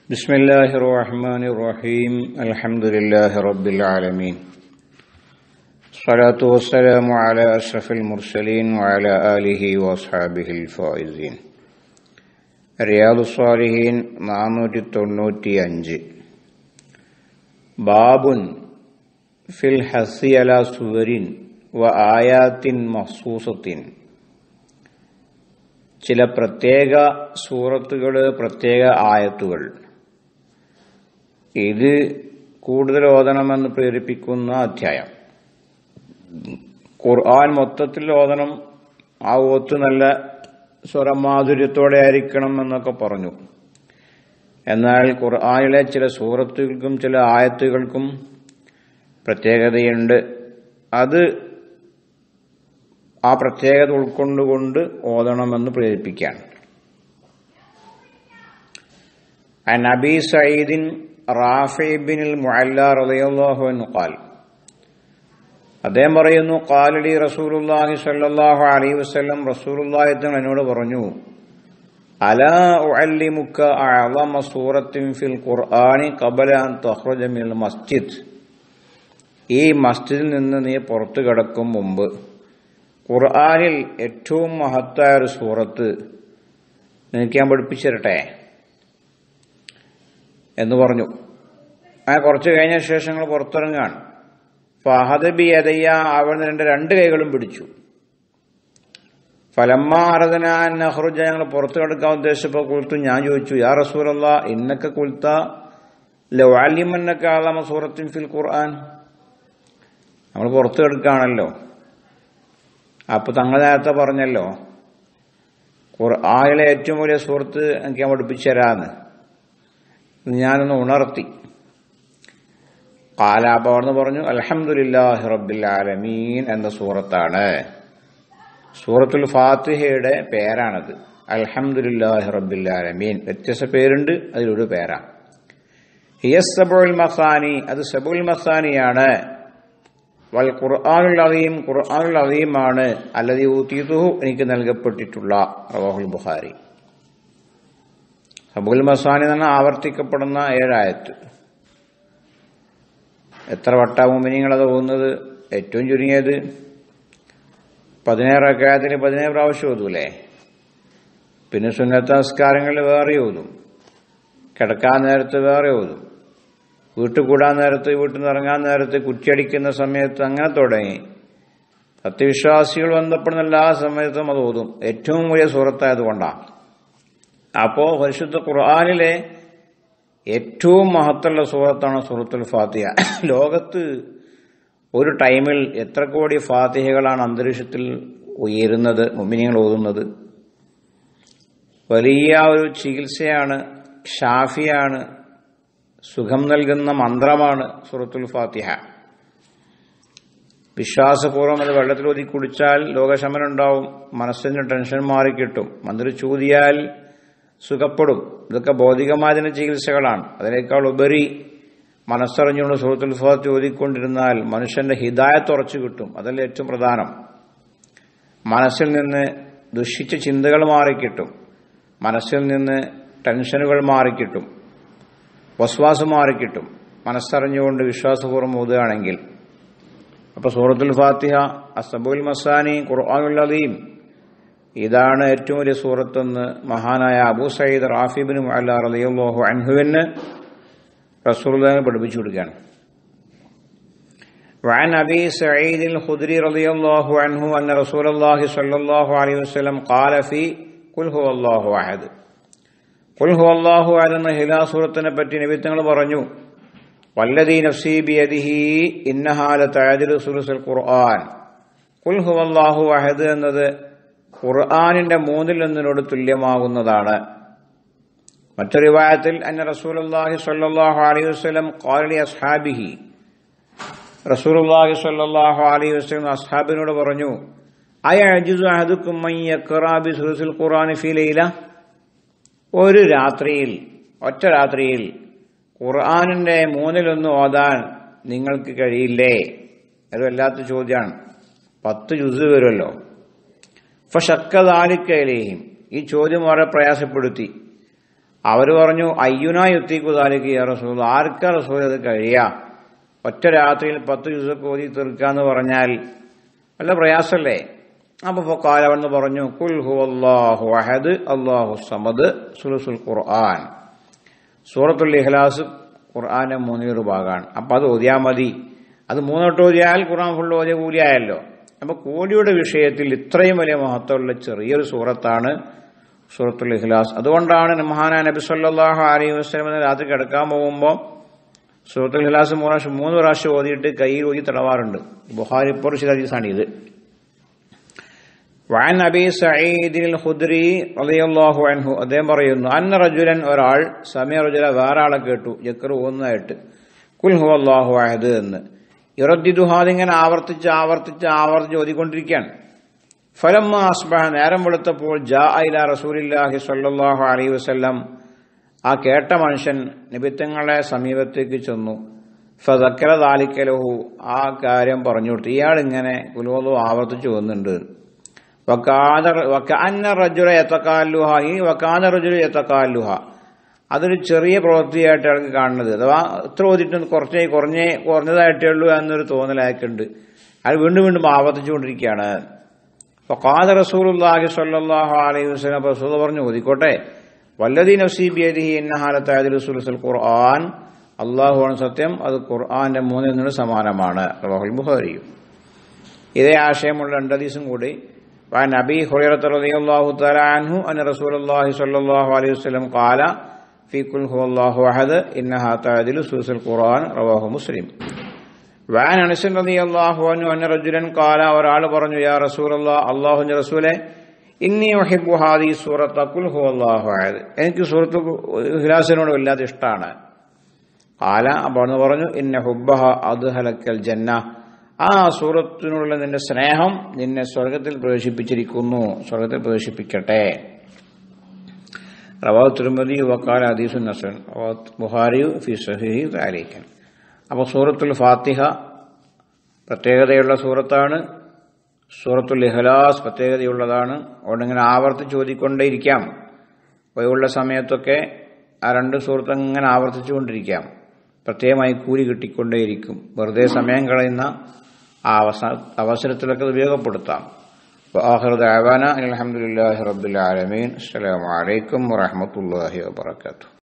بسم الله الرحمن الرحيم الحمد لله رب العالمين الصلاة والسلام على أشرف المرسلين وعلى آله وأصحابه الفائزين رياض الصالحين നാനൂറ്റി തൊണ്ണൂറ്റി അഞ്ച് ബാബുൻ ഫിൽ ഹസിയല സുവരിൻ വ ആയാത്തിൻ മഹ്സൂസത്തിൻ ചില പ്രത്യേക സൂറത്തുകൾ പ്രത്യേക ആയത്തുകൾ ഇത് കൂടുതൽ ഓതണമെന്ന് പ്രേരിപ്പിക്കുന്ന അധ്യായം ഖുർആൻ മൊത്തത്തിൽ ഓതണം ആ ഓത്ത് നല്ല സ്വരമാധുര്യത്തോടെ ആയിരിക്കണം എന്നൊക്കെ പറഞ്ഞു എന്നാൽ ഖുർആനിലെ ചില സൂറത്തുകൾക്കും ചില ആയത്തുകൾക്കും പ്രത്യേകതയുണ്ട് അത് ആ പ്രത്യേകത ഉൾക്കൊണ്ടുകൊണ്ട് ഓതണമെന്ന് പ്രേരിപ്പിക്കുകയാണ് عن أبي سعيد رافع بن المعلى رضي الله عنه قال അദ്ദേഹം പറയുന്നു കാലടി റസൂലുല്ലാഹി സല്ലല്ലാഹു അലൈഹി വസല്ലം റസൂലുള്ളാഹി തങ്ങൾ എന്നോട് പറഞ്ഞു അലാ ഉഅല്ലിമുക അഅളമ സൂറത്തിൻ ഫിൽ ഖുർആനി ഖബല അൻ തഖ്റുജ മിനൽ മസ്ജിദ് ഈ മസ്ജിദിൽ നിന്ന് നീ പുറത്തു കിടക്കും മുമ്പ് ഖുർആനിൽ ഏറ്റവും മഹത്തായ ഒരു സൂറത്ത് നിനക്ക് ഞാൻ പഠിപ്പിച്ചു തരട്ടെ എന്ന് പറഞ്ഞു ആ കുറച്ച് കഴിഞ്ഞ ശേഷം ഞങ്ങൾ പുറത്തിറങ്ങാണ് ഫഹദബി അദയ്യ അവൻ എൻ്റെ രണ്ട് കൈകളും പിടിച്ചു ഫലമ്മ അറദന നഹ്റുജ ഞങ്ങൾ പുറത്തു കിടക്കാൻ ഉദ്ദേശിച്ചപ്പോൾ കുൽത്തു ഞാൻ ചോദിച്ചു യാ റസൂലല്ല ഇന്നൊക്കെ കുൽത്ത ലവാലിമന്നൊക്കെ ആളാമ സൂറത്തിൻ ഫിൽ ഖുർആൻ നമ്മൾ പുറത്തു കിടക്കുകയാണല്ലോ അപ്പൊ തങ്ങൾ നേരത്തെ പറഞ്ഞല്ലോ ഖുർആനിലെ ഏറ്റവും വലിയ സുഹൃത്ത് എനിക്ക് ഞാൻ പഠിപ്പിച്ചു തരാന്ന് ഞാനൊന്ന് ഉണർത്തി കാലാപ്പ അവിടുന്ന് പറഞ്ഞു അലഹമുല്ലാഹി റബ്ബിൽ ആലമീൻ എന്ന സൂറത്താണ് സൂറത്തുൽ ഫാത്തിഹയുടെ പേരാണത് അൽഹംദുലില്ലാഹി റബ്ബിൽ ആലമീൻ വ്യത്യസ്ത പേരുണ്ട് അതിലൊരു പേരാ ഹിയസ് സബുൽ മസാനി അത് സബുൽ മസാനിയാണ് വൽ ഖുർആാനുൽ അലീം ഖുർആാനുൽ അലീമാണ് അല്ലതി ഊത്തീതുഹു എനിക്ക് നൽകപ്പെട്ടിട്ടുള്ള റവാഹുൽ ബുഖാരി സബുൽ മസാനി തന്നെ ആവർത്തിക്കപ്പെടുന്ന ഏഴായത്ത് എത്ര വട്ടാമുമിനിങ്ങളത് പോകുന്നത് ഏറ്റവും ചുരുങ്ങിയത് പതിനേഴ് അക്കായത്തിന് പതിനേഴ് പ്രാവശ്യം ഓതൂലേ പിന്നെ സുന്നത്ത നമസ്കാരങ്ങളിൽ വേറെ ഓതും കിടക്കാൻ നേരത്ത് വേറെ ഓതും വീട്ടിൽ കൂടാൻ നേരത്ത് വീട്ടിൽ നിന്ന് ഇറങ്ങാൻ നേരത്ത് കുറ്റിയടിക്കുന്ന സമയത്ത് അങ്ങനെ തുടങ്ങി സത്യവിശ്വാസികൾ ബന്ധപ്പെടുന്ന എല്ലാ സമയത്തും അത് ഓതും ഏറ്റവും വലിയ സുഹൃത്തായതുകൊണ്ടാണ് അപ്പോ പരിശുദ്ധ ഖുർആാനിലെ ഏറ്റവും മഹത്തുള്ള സൂറത്താണ് സൂറത്തുൽ ഫാത്തിഹ ലോകത്ത് ഒരു ടൈമിൽ എത്ര കോടി ഫാത്തിഹകളാണ് അന്തരീക്ഷത്തിൽ ഉയരുന്നത് മുമ്പിനികൾ ഓതുന്നത് വലിയ ഒരു ചികിത്സയാണ് ഷാഫിയാണ് സുഖം നൽകുന്ന മന്ത്രമാണ് സൂറത്തുൽ ഫാത്തിഹ വിശ്വാസപൂർവ്വം അത് വെള്ളത്തിൽ ഒതുക്കി കുടിച്ചാൽ ലോകശമനം ഉണ്ടാവും മനസ്സിന് ടെൻഷൻ മാറിക്കിട്ടും മന്ത്രി ചൂതിയാൽ സുഖപ്പെടും ഇതൊക്കെ ഭൗതികമായ ചികിത്സകളാണ് അതിനേക്കാൾ ഉപരി മനസ്സറിഞ്ഞുകൊണ്ട് സുഹൃത്തുൽ ഫാത്തി ഓതിക്കൊണ്ടിരുന്നാൽ മനുഷ്യന്റെ ഹിതായത്ത് ഉറച്ചു കിട്ടും അതല്ല ഏറ്റവും പ്രധാനം മനസ്സിൽ നിന്ന് ദുഷിച്ച ചിന്തകൾ മാറിക്കിട്ടും മനസ്സിൽ നിന്ന് ടെൻഷനുകൾ മാറിക്കിട്ടും വസ്വാസം മാറിക്കിട്ടും മനസ്സറിഞ്ഞുകൊണ്ട് വിശ്വാസപൂർവ്വം ഓതുകയാണെങ്കിൽ അപ്പൊ സൂറത്തുൽ ഫാത്തിഹ അസബുൽ മസാനി ഖുർആാനുൽ അലീം ഇതാണ് ഏറ്റവും വലിയ സൂറത്തെന്ന് മഹാനായ അബൂ സയ്യിദ് റാഫിബിന് അല്ല റളിയല്ലാഹു അൻഹുവിന് റസൂലുള്ളാഹിനെ പഠിപ്പിച്ചു കൊടുക്കുകയാണ് وعن أبي سعيد الخدري رضي الله عنه أن رسول الله صلى الله عليه وسلم قال في قل هو الله أحد قل هو الله أحد എന്ന ഹിലാ സൂറത്തിനെ പറ്റി നിമിത്തങ്ങൾ പറഞ്ഞു വല്ലദീ നഫ്സി ബിയദിഹി ഇന്നഹാ ലതഅദിലു സുലുസുൽ ഖുർആൻ ഖുൽ ഹുവല്ലാഹു അഹദ് എന്നത് ഖുർആാനിന്റെ മൂന്നിൽ ഒന്നിനോട് തുല്യമാകുന്നതാണ് മറ്റൊരു വിവാഹത്തിൽ അന്ന റസൂലുള്ളാഹി സ്വല്ലല്ലാഹു അലൈഹി വസല്ലം ഖാലി അസ്ഹാബിഹി റസൂലുള്ളാഹി സ്വല്ലല്ലാഹു അലൈഹി വസല്ലം അസ്ഹാബിനോട് പറഞ്ഞു അയഅജുസു അഹദുക്കും മൻ യഖറ ബി സുൽസുൽ ഖുർആനി ഫീ ലൈല ഒരു രാത്രിയിൽ ഒറ്റ രാത്രിയിൽ ഖുർആാനിന്റെ മൂന്നിലൊന്ന് ഓതാൻ നിങ്ങൾക്ക് കഴിയില്ലേ അത് വല്ലാത്ത ചോദ്യമാണ് പത്ത് ജുസ് വരുമല്ലോ ഫഷക്കദാലിക്കയിലേയും ഈ ചോദ്യം വളരെ പ്രയാസപ്പെടുത്തി അവർ പറഞ്ഞു അയ്യുന യുത്തിക്കു താലിക്ക് യാ റസൂൽ ആർക്കാ റസൂൽ അത് കഴിയാ ഒറ്റ രാത്രിയിൽ പത്ത് ദിവസമൊക്കെ ഓതി തീർക്കാന്ന് പറഞ്ഞാൽ വല്ല പ്രയാസമല്ലേ അപ്പൊ കാലവെന്ന് പറഞ്ഞു കുൽ ഹു അള്ളാഹു അഹദ് അള്ളാഹു സമദ് സുലുസുൽ ഖുർആൻ സൂറത്തുൽ ഇഖ്ലാസ് ഖുർആന്റെ മൂന്നൂറ് ഭാഗമാണ് അപ്പൊ അത് ഓതിയാ മതി അത് മൂന്നോട്ട് ഓതിയാൽ ഖുർആൻ ഫുള്ള് ഓതിയ കൂലിയായല്ലോ അപ്പൊ കൂലിയുടെ വിഷയത്തിൽ ഇത്രയും വലിയ മഹത്വമുള്ള ചെറിയൊരു സൂറത്താണ് സൂറത്തുൽ ഇഖ്ലാസ് അതുകൊണ്ടാണ് മഹാനാ നബി സല്ലല്ലാഹു അലൈഹി വസല്ലം രാത്രി കിടക്കാൻ പോകുമ്പോൾ സൂറത്തുൽ ഇഖ്ലാസ് മൂന്ന് പ്രാവശ്യം മൂന്ന് പ്രാവശ്യം ഓതിയിട്ട് കയ്യിൽ ഊതി തടവാറുണ്ട് ബുഹാരി ഇപ്പോൾ ഹദീസാണ് ഇത് وعن أبي سعيد الخدري رضي الله عنه അദ്ദേഹം പറയുന്നു അന്ന റജുലൻ ഒരാൾ സമയ റജുല വേറെ ആളെ കേട്ടു ജക്കർ ഒന്നായിട്ട് കുൽ ഹു അള്ളാഹു അഹദ് എന്ന് ഇറദ്ദിദുഹാദിങ്ങനെ ആവർത്തിച്ച് ആവർത്തിച്ച് ആവർത്തിച്ച് ഓതിക്കൊണ്ടിരിക്കുകയാണ് ഫലമ്മ അസ്ബഹ നേരം വെളുത്തപ്പോൾ ജാ ഇല റസൂലില്ലാഹി സല്ലല്ലാഹു അലൈഹി വസല്ലം ആ കേട്ട മനുഷ്യൻ നിബിത്തങ്ങളെ സമീപത്തേക്ക് ചെന്നു ഫതക്കല താലിക്കലഹു ആ കാര്യം പറഞ്ഞു കൊടുത്തു ഇയാൾ ഇങ്ങനെ കുലോലോ ആവർത്തിച്ചു വന്നിട്ടുണ്ട് വക്കാന റജുല എത്തക്കാലുഹ ഈ വക്കാന റജുല എത്തക്കാലുഹ അതൊരു ചെറിയ പ്രവൃത്തിയായിട്ട് അയാൾക്ക് കാണുന്നത് അഥവാ ഇത്ര ഓതിട്ട് കുറച്ചേ കുറഞ്ഞേ കുറഞ്ഞതായിട്ടേ ഉള്ളൂ എന്നൊരു തോന്നലായിട്ടുണ്ട് അയാൾ വീണ്ടും വീണ്ടും ആവർത്തിച്ചുകൊണ്ടിരിക്കുകയാണ് ഫഖാദ റസൂലുള്ളാഹി സ്വല്ലല്ലാഹു അലൈഹി വസല്ലം റസൂൽ പറഞ്ഞു ഓതിക്കോട്ടെ വല്ലദീ നഫ്സി ബിയദിഹി ഇന്ന ഹാലത്തായ റസൂലുൽ ഖുർആൻ അള്ളാഹുവാണ് സത്യം അത് ഖുർആന്റെ മൂന്നിനോട് സമാനമാണ് റവാഹുൽ ബുഖാരി ഇതേ ആശയമുള്ള രണ്ട് ഹദീസും കൂടി وعن أبي هريرة رضي الله تعالى عنه أن رسول الله صلى الله عليه وسلم قال في كل هو الله أحد إنها تعدل سوس القرآن رواه مسلم وعن أنس رضي الله عنه أن رجلا قال ഒരാൾ പറഞ്ഞു يا رسول الله الله റസൂലെ ഇന്നി ഒഹിബു ഹാദി സൂറത്ത് കുൽ ഹു അള്ളാഹു അഹദ് എനിക്ക് സൂറത്ത് ഹിലാസിനോട് വല്ലാതെ ഇഷ്ടമാണ് കാല അപ്പോൾ പറഞ്ഞു ഇന്ന ഹുബ്ബഹ അത് ഹലക്കൽ ജന്ന ആ സൂറത്തിനുള്ള നിന്റെ സ്നേഹം നിന്നെ സ്വർഗത്തിൽ പ്രവേശിപ്പിച്ചിരിക്കുന്നു സ്വർഗത്തിൽ പ്രവേശിപ്പിക്കട്ടെ റവാ തിരുമതി വക്കാൽ അദീസു നസൻ ബുഹാരി ഫി സഹി താലിക്കൻ അപ്പോൾ സൂറത്തുൽ ഫാത്തിഹ പ്രത്യേകതയുള്ള സൂറത്താണ് സൂറത്തുൽ ഇഹ്ലാസ് പ്രത്യേകതയുള്ളതാണ് അതുകൊണ്ട് ഇങ്ങനെ ആവർത്തിച്ച് ചോദിക്കൊണ്ടേയിരിക്കാം ഒഴിവുള്ള സമയത്തൊക്കെ ആ രണ്ട് സൂറത്ത് ഇങ്ങനെ ആവർത്തിച്ചുകൊണ്ടിരിക്കാം പ്രത്യേകമായി കൂലി കിട്ടിക്കൊണ്ടേയിരിക്കും വെറുതെ സമയം കളയുന്ന ആ അവസ അവസരത്തിലൊക്കെ ഉപയോഗപ്പെടുത്താം وآخر دعوانا أن الحمد لله رب العالمين السلام عليكم ورحمة الله وبركاته